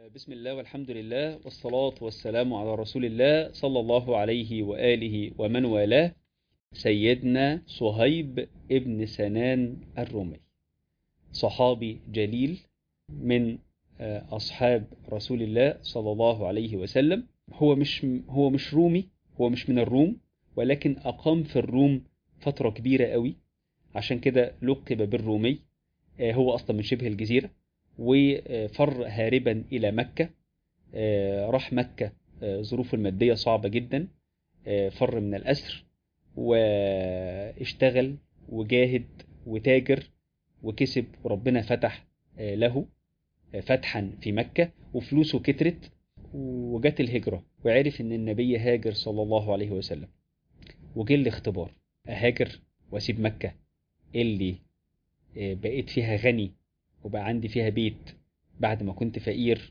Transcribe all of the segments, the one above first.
بسم الله والحمد لله والصلاة والسلام على رسول الله صلى الله عليه وآله ومن والاه سيدنا صهيب ابن سنان الرومي صحابي جليل من أصحاب رسول الله صلى الله عليه وسلم هو مش هو مش رومي هو مش من الروم ولكن أقام في الروم فترة كبيرة قوي عشان كده لقب بالرومي هو أصلا من شبه الجزيرة وفر هاربا إلى مكة راح مكة ظروفه المادية صعبة جدا فر من الأسر واشتغل وجاهد وتاجر وكسب وربنا فتح له فتحا في مكة وفلوسه كترت وجت الهجرة وعرف ان النبي هاجر صلى الله عليه وسلم وجه الاختبار اهاجر واسيب مكة اللي بقيت فيها غني وبقى عندي فيها بيت بعد ما كنت فقير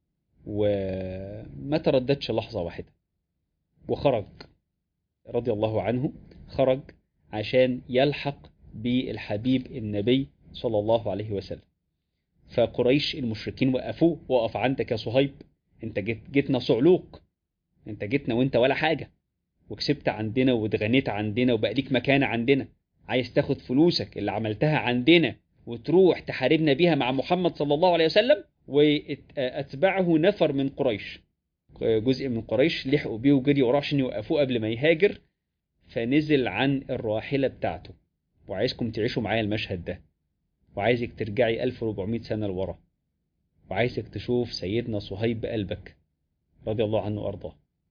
وما ترددش لحظة واحدة وخرج رضي الله عنه خرج عشان يلحق بالحبيب النبي صلى الله عليه وسلم فقريش المشركين وقفوه وقف عندك يا صهيب انت جيت جيتنا صعلوق انت جيتنا وانت ولا حاجة وكسبت عندنا واتغنيت عندنا وبقى ليك مكانة عندنا عايز تاخد فلوسك اللي عملتها عندنا وتروح تحاربنا بيها مع محمد صلى الله عليه وسلم واتبعه نفر من قريش جزء من قريش لحقوا بيه وجري وراه عشان يوقفوه قبل ما يهاجر فنزل عن الراحلة بتاعته وعايزكم تعيشوا معايا المشهد ده وعايزك ترجعي 1400 سنة لورا وعايزك تشوف سيدنا صهيب بقلبك رضي الله عنه وأرضاه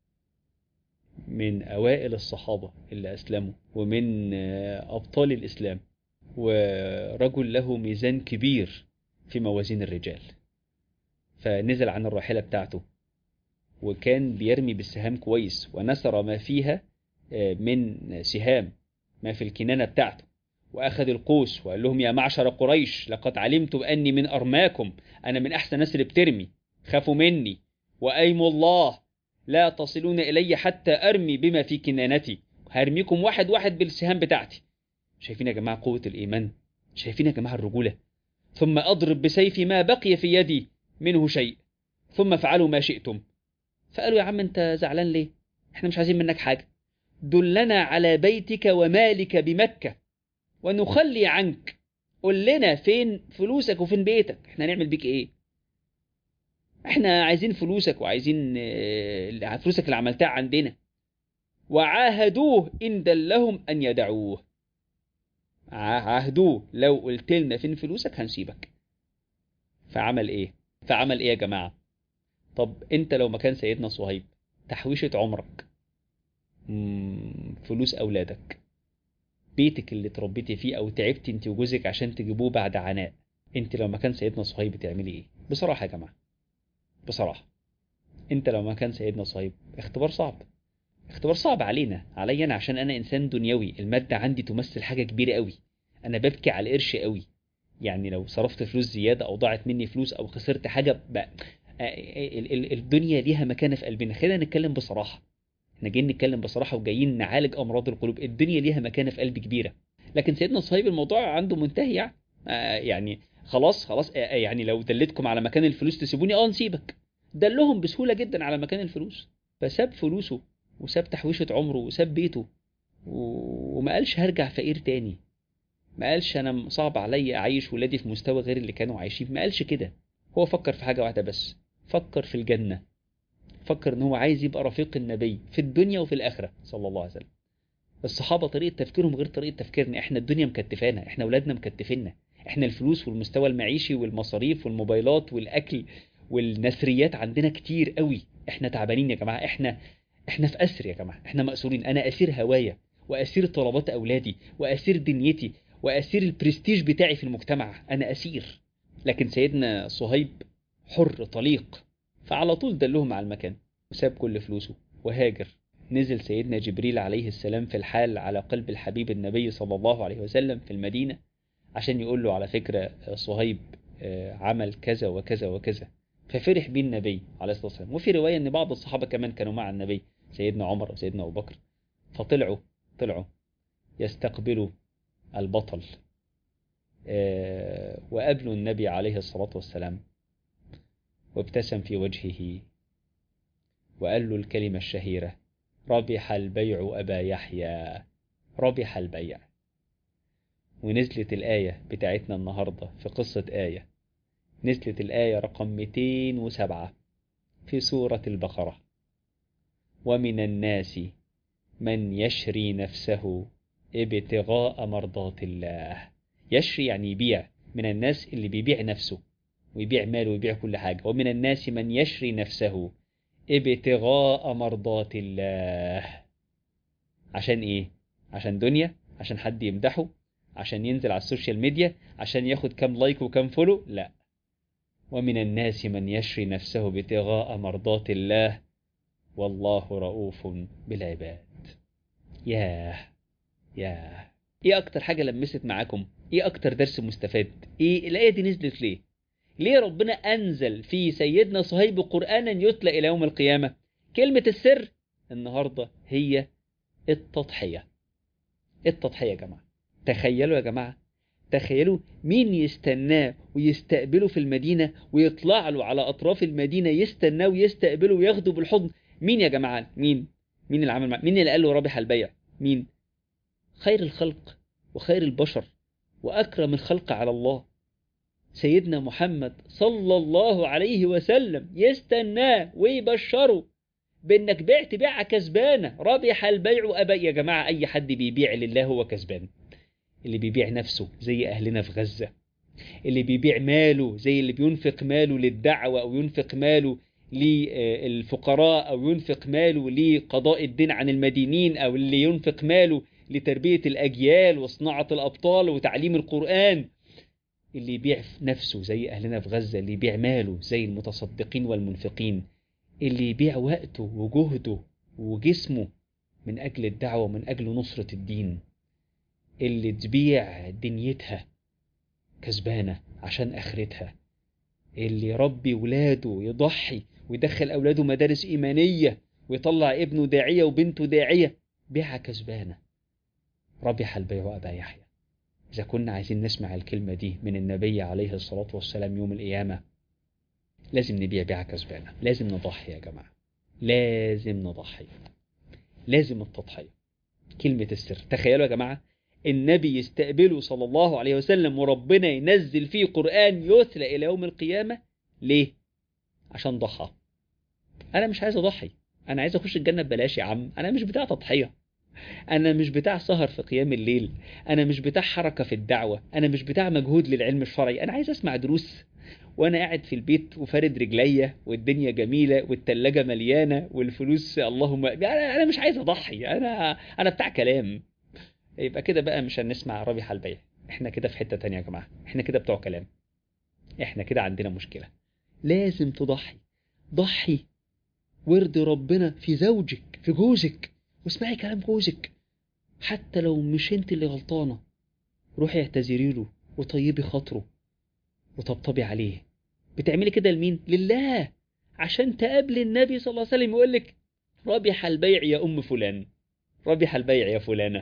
من أوائل الصحابة اللي أسلموا ومن أبطال الإسلام ورجل له ميزان كبير في موازين الرجال فنزل عن الراحلة بتاعته وكان بيرمي بالسهام كويس ونسر ما فيها من سهام ما في الكنانة بتاعته وأخذ القوس وقال لهم يا معشر قريش لقد علمت أني من أرماكم أنا من أحسن ناس اللي بترمي خافوا مني وأيم الله لا تصلون إلي حتى أرمي بما في كنانتي هرميكم واحد واحد بالسهام بتاعتي شايفين يا جماعة قوة الإيمان شايفين يا جماعة الرجولة ثم أضرب بسيفي ما بقي في يدي منه شيء ثم فعلوا ما شئتم فقالوا يا عم أنت زعلان ليه احنا مش عايزين منك حاجة دلنا على بيتك ومالك بمكة ونخلي عنك قول لنا فين فلوسك وفين بيتك احنا هنعمل بيك ايه احنا عايزين فلوسك وعايزين فلوسك اللي عملتها عندنا وعاهدوه إن دلهم أن يدعوه عهدوه لو قلت لنا فين فلوسك هنسيبك فعمل ايه فعمل ايه يا جماعة طب انت لو مكان سيدنا صهيب تحويشة عمرك فلوس اولادك بيتك اللي تربيتي فيه او تعبتي انت وجوزك عشان تجيبوه بعد عناء انت لو مكان سيدنا صهيب تعملي ايه بصراحة يا جماعة بصراحة انت لو مكان سيدنا صهيب اختبار صعب اختبار صعب علينا عليا انا عشان انا انسان دنيوي المادة عندي تمثل حاجة كبيرة قوي انا ببكي على القرش قوي يعني لو صرفت فلوس زيادة او ضاعت مني فلوس او خسرت حاجة بقى الدنيا ليها مكانة في قلبنا خلينا نتكلم بصراحة احنا جايين نتكلم بصراحة وجايين نعالج امراض القلوب الدنيا ليها مكانة في قلبي كبيرة لكن سيدنا صهيب الموضوع عنده منتهي يعني يعني خلاص خلاص يعني لو دلتكم على مكان الفلوس تسيبوني اه نسيبك دلهم بسهولة جدا على مكان الفلوس فساب فلوسه وساب تحويشة عمره وساب بيته وما قالش هرجع فقير تاني ما قالش انا صعب عليا اعيش ولادي في مستوى غير اللي كانوا عايشين ما قالش كده هو فكر في حاجة واحدة بس فكر في الجنة فكر ان هو عايز يبقى رفيق النبي في الدنيا وفي الاخرة صلى الله عليه وسلم الصحابة طريقة تفكيرهم غير طريقة تفكيرنا احنا الدنيا مكتفانا احنا اولادنا مكتفينا احنا الفلوس والمستوى المعيشي والمصاريف والموبايلات والاكل والنثريات عندنا كتير قوي احنا تعبانين يا جماعة احنا احنا في اسر يا جماعة احنا مأسورين انا اسير هوايا واسير طلبات اولادي واسير دنيتي واسير البرستيج بتاعي في المجتمع انا اسير لكن سيدنا صهيب حر طليق فعلى طول دلهم على المكان وساب كل فلوسه وهاجر نزل سيدنا جبريل عليه السلام في الحال على قلب الحبيب النبي صلى الله عليه وسلم في المدينة عشان يقول له على فكرة صهيب عمل كذا وكذا وكذا ففرح بيه النبي عليه الصلاة والسلام وفي رواية ان بعض الصحابة كمان كانوا مع النبي سيدنا عمر وسيدنا أبو بكر فطلعوا طلعوا يستقبلوا البطل وقابلوا النبي عليه الصلاة والسلام وابتسم في وجهه وقال له الكلمة الشهيرة ربح البيع أبا يحيى ربح البيع ونزلت الآية بتاعتنا النهاردة في قصة آية نزلت الآية رقم 207 في سورة البقرة ومن الناس من يشري نفسه ابتغاء مرضات الله يشري يعني يبيع من الناس اللي بيبيع نفسه ويبيع ماله ويبيع كل حاجة ومن الناس من يشري نفسه ابتغاء مرضات الله عشان ايه عشان دنيا عشان حد يمدحه عشان ينزل على السوشيال ميديا عشان ياخد كام لايك وكام فولو لا ومن الناس من يشري نفسه ابتغاء مرضات الله والله رؤوف بالعباد ياه ياه ايه اكتر حاجة لمست معاكم ايه اكتر درس مستفاد ايه الايه دي نزلت ليه ليه ربنا انزل في سيدنا صهيب قرانا يتلى الى يوم القيامه كلمه السر النهارده هي التضحيه التضحيه يا جماعه تخيلوا يا جماعه تخيلوا مين يستناه ويستقبله في المدينه ويطلع له على اطراف المدينه يستناه ويستقبله وياخده بالحضن مين يا جماعه مين مين اللي عمل مع... مين اللي قال له رابح البيع مين خير الخلق وخير البشر واكرم الخلق على الله سيدنا محمد صلى الله عليه وسلم يستناه ويبشره بانك بعت بيعه كسبانه ربح البيع ابا يا جماعه اي حد بيبيع لله هو كسبان اللي بيبيع نفسه زي اهلنا في غزه اللي بيبيع ماله زي اللي بينفق ماله للدعوه او ينفق ماله للفقراء او ينفق ماله لقضاء الدين عن المدينين او اللي ينفق ماله لتربيه الاجيال وصناعه الابطال وتعليم القران اللي يبيع نفسه زي أهلنا في غزة اللي يبيع ماله زي المتصدقين والمنفقين اللي يبيع وقته وجهده وجسمه من أجل الدعوة ومن أجل نصرة الدين اللي تبيع دنيتها كسبانة عشان آخرتها اللي يربي ولاده يضحي ويدخل أولاده مدارس إيمانية ويطلع ابنه داعية وبنته داعية بيعة كسبانة ربح البيع أبا يحيى إذا كنا عايزين نسمع الكلمة دي من النبي عليه الصلاة والسلام يوم القيامة لازم نبيع بيعة كسبانة لازم نضحي يا جماعة لازم نضحي لازم التضحية كلمة السر تخيلوا يا جماعة النبي يستقبله صلى الله عليه وسلم وربنا ينزل فيه قرآن يتلى إلى يوم القيامة ليه؟ عشان ضحى أنا مش عايز أضحي أنا عايز أخش الجنة ببلاش يا عم أنا مش بتاع تضحية أنا مش بتاع سهر في قيام الليل أنا مش بتاع حركة في الدعوة أنا مش بتاع مجهود للعلم الشرعي أنا عايز أسمع دروس وأنا قاعد في البيت وفارد رجليا والدنيا جميلة والتلاجة مليانة والفلوس اللهم أنا مش عايز أضحي أنا أنا بتاع كلام يبقى كده بقى مش هنسمع ربيح البيع احنا كده في حتة تانية يا جماعة احنا كده بتوع كلام احنا كده عندنا مشكلة لازم تضحي ضحي وارضي ربنا في زوجك في جوزك واسمعي كلام جوزك حتى لو مش انت اللي غلطانة روحي اعتذري له وطيبي خاطره وطبطبي عليه بتعملي كده لمين لله عشان تقابلي النبي صلى الله عليه وسلم يقول لك ربح البيع يا ام فلان ربح البيع يا فلانه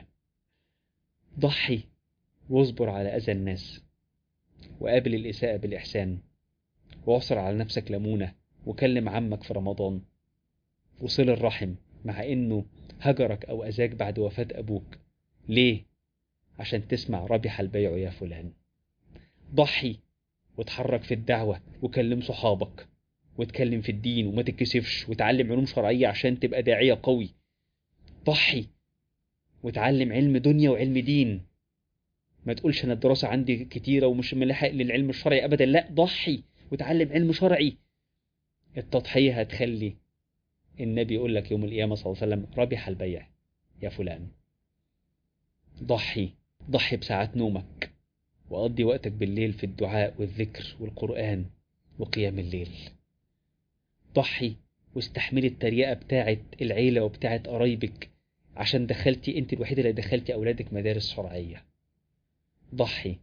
ضحي واصبر على اذى الناس وقابل الاساءه بالاحسان واعصر على نفسك ليمونه وكلم عمك في رمضان وصل الرحم مع انه هجرك او اذاك بعد وفاه ابوك ليه عشان تسمع ربح البيع يا فلان ضحي وتحرك في الدعوة وكلم صحابك واتكلم في الدين وما تتكسفش وتعلم علوم شرعية عشان تبقى داعية قوي ضحي وتعلم علم دنيا وعلم دين ما تقولش انا الدراسة عندي كتيرة ومش ملاحق للعلم الشرعي ابدا لا ضحي وتعلم علم شرعي التضحية هتخلي النبي يقول لك يوم القيامة صلى الله عليه وسلم ربح البيع يا فلان ضحي ضحي بساعات نومك وقضي وقتك بالليل في الدعاء والذكر والقرآن وقيام الليل ضحي واستحملي التريقة بتاعت العيلة وبتاعت قرايبك عشان دخلتي انت الوحيدة اللي دخلتي أولادك مدارس شرعية ضحي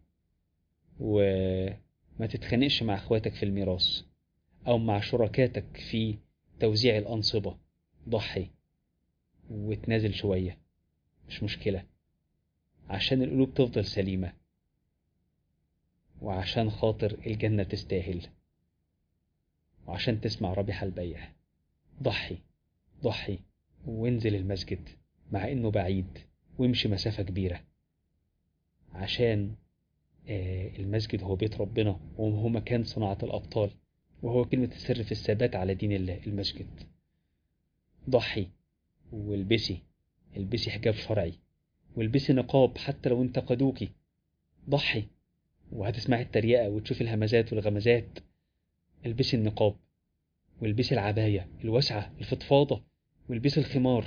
وما تتخانقش مع اخواتك في الميراث أو مع شركاتك في توزيع الأنصبة ضحي وتنازل شوية مش مشكلة عشان القلوب تفضل سليمة وعشان خاطر الجنة تستاهل وعشان تسمع ربح البيع ضحي ضحي وانزل المسجد مع انه بعيد وامشي مسافة كبيرة عشان المسجد هو بيت ربنا وهو مكان صناعة الأبطال وهو كلمة السر في الثبات على دين الله المسجد ضحي والبسي البسي حجاب شرعي والبسي نقاب حتى لو انتقدوكي ضحي وهتسمعي التريقة وتشوفي الهمزات والغمزات البسي النقاب والبسي العباية الواسعة الفضفاضة والبسي الخمار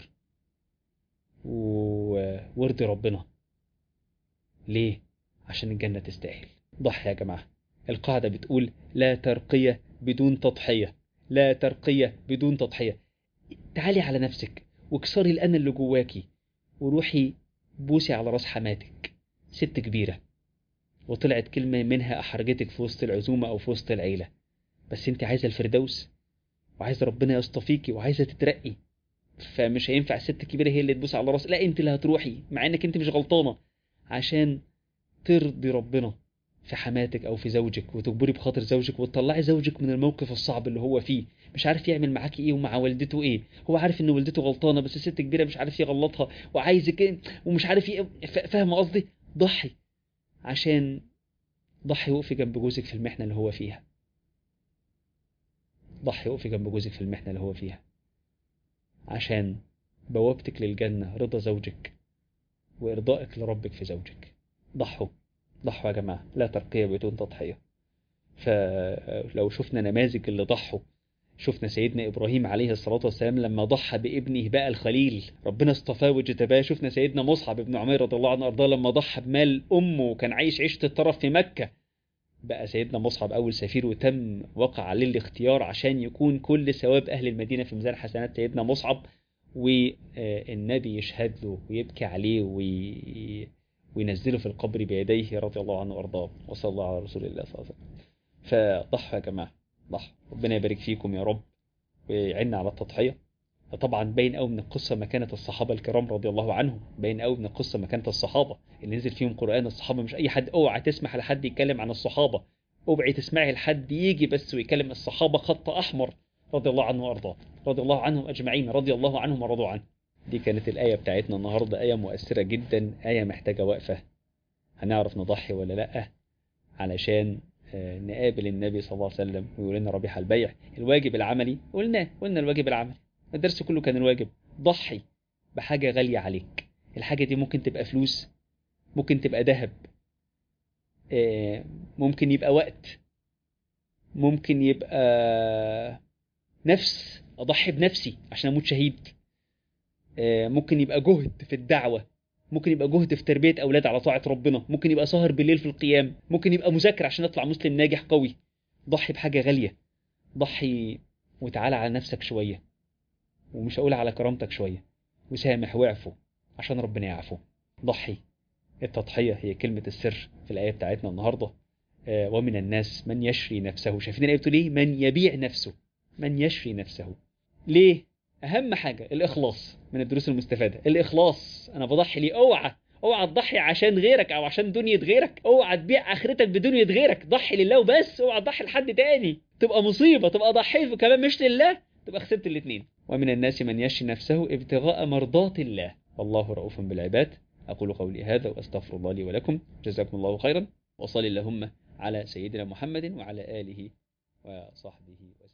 وارضي ربنا ليه؟ عشان الجنة تستاهل ضحي يا جماعة القاعدة بتقول لا ترقية بدون تضحية لا ترقية بدون تضحية تعالي على نفسك واكسري الأنا اللي جواكي وروحي بوسي على راس حماتك ست كبيرة وطلعت كلمة منها أحرجتك في وسط العزومة أو في وسط العيلة بس انت عايزة الفردوس وعايزة ربنا يصطفيكي وعايزة تترقي فمش هينفع الست الكبيرة هي اللي تبوس على راس لا انت اللي هتروحي مع انك انت مش غلطانة عشان ترضي ربنا في حماتك او في زوجك وتجبري بخاطر زوجك وتطلعي زوجك من الموقف الصعب اللي هو فيه مش عارف يعمل معاكي ايه ومع والدته ايه هو عارف ان والدته غلطانه بس ست كبيره مش عارف يغلطها وعايزك ايه ومش عارف ايه فاهمه قصدي ضحي عشان ضحي وقفي جنب جوزك في المحنه اللي هو فيها ضحي وقفي جنب جوزك في المحنه اللي هو فيها عشان بوابتك للجنه رضا زوجك وارضائك لربك في زوجك ضحوا ضحوا يا جماعة لا ترقية بدون تضحية فلو شفنا نماذج اللي ضحوا شفنا سيدنا إبراهيم عليه الصلاة والسلام لما ضحى بابنه بقى الخليل ربنا اصطفاه واجتباه شفنا سيدنا مصعب بن عمير رضي الله عنه أرضاه لما ضحى بمال أمه وكان عايش عيشة الطرف في مكة بقى سيدنا مصعب أول سفير وتم وقع عليه الاختيار عشان يكون كل ثواب أهل المدينة في ميزان حسنات سيدنا مصعب والنبي يشهد له ويبكي عليه وي... وينزله في القبر بيديه رضي الله عنه وارضاه وصلى الله على رسول الله صلى الله عليه وسلم فضحوا يا جماعه ضحوا ربنا يبارك فيكم يا رب ويعنا على التضحيه طبعا باين قوي من القصه مكانه الصحابه الكرام رضي الله عنهم باين قوي من القصه مكانه الصحابه اللي نزل فيهم قران الصحابه مش اي حد اوعى تسمح لحد يتكلم عن الصحابه اوعي تسمعي لحد يجي بس ويكلم الصحابه خط احمر رضي الله عنه وارضاه رضي الله عنهم اجمعين رضي الله عنهم ورضوا عنه دي كانت الآية بتاعتنا النهاردة آية مؤثرة جدا آية محتاجة وقفة هنعرف نضحي ولا لأ علشان نقابل النبي صلى الله عليه وسلم ويقول لنا ربيح البيع الواجب العملي قلنا قلنا الواجب العملي الدرس كله كان الواجب ضحي بحاجة غالية عليك الحاجة دي ممكن تبقى فلوس ممكن تبقى ذهب ممكن يبقى وقت ممكن يبقى نفس أضحي بنفسي عشان أموت شهيد ممكن يبقى جهد في الدعوة ممكن يبقى جهد في تربية أولاد على طاعة ربنا ممكن يبقى سهر بالليل في القيام ممكن يبقى مذاكرة عشان أطلع مسلم ناجح قوي ضحي بحاجة غالية ضحي وتعالى على نفسك شوية ومش هقول على كرامتك شوية وسامح واعفو عشان ربنا يعفو ضحي التضحية هي كلمة السر في الآية بتاعتنا النهاردة ومن الناس من يشري نفسه شايفين الآية بتقول إيه من يبيع نفسه من يشري نفسه ليه اهم حاجه الاخلاص من الدروس المستفاده الاخلاص انا بضحي ليه اوعى اوعى تضحي عشان غيرك او عشان دنيا غيرك اوعى تبيع اخرتك بدنيا غيرك ضحي لله وبس اوعى تضحي لحد تاني تبقى مصيبه تبقى ضحيت وكمان مش لله تبقى خسرت الاثنين ومن الناس من يشري نفسه ابتغاء مرضات الله والله رؤوف بالعباد اقول قولي هذا واستغفر الله لي ولكم جزاكم الله خيرا وصلي اللهم على سيدنا محمد وعلى اله وصحبه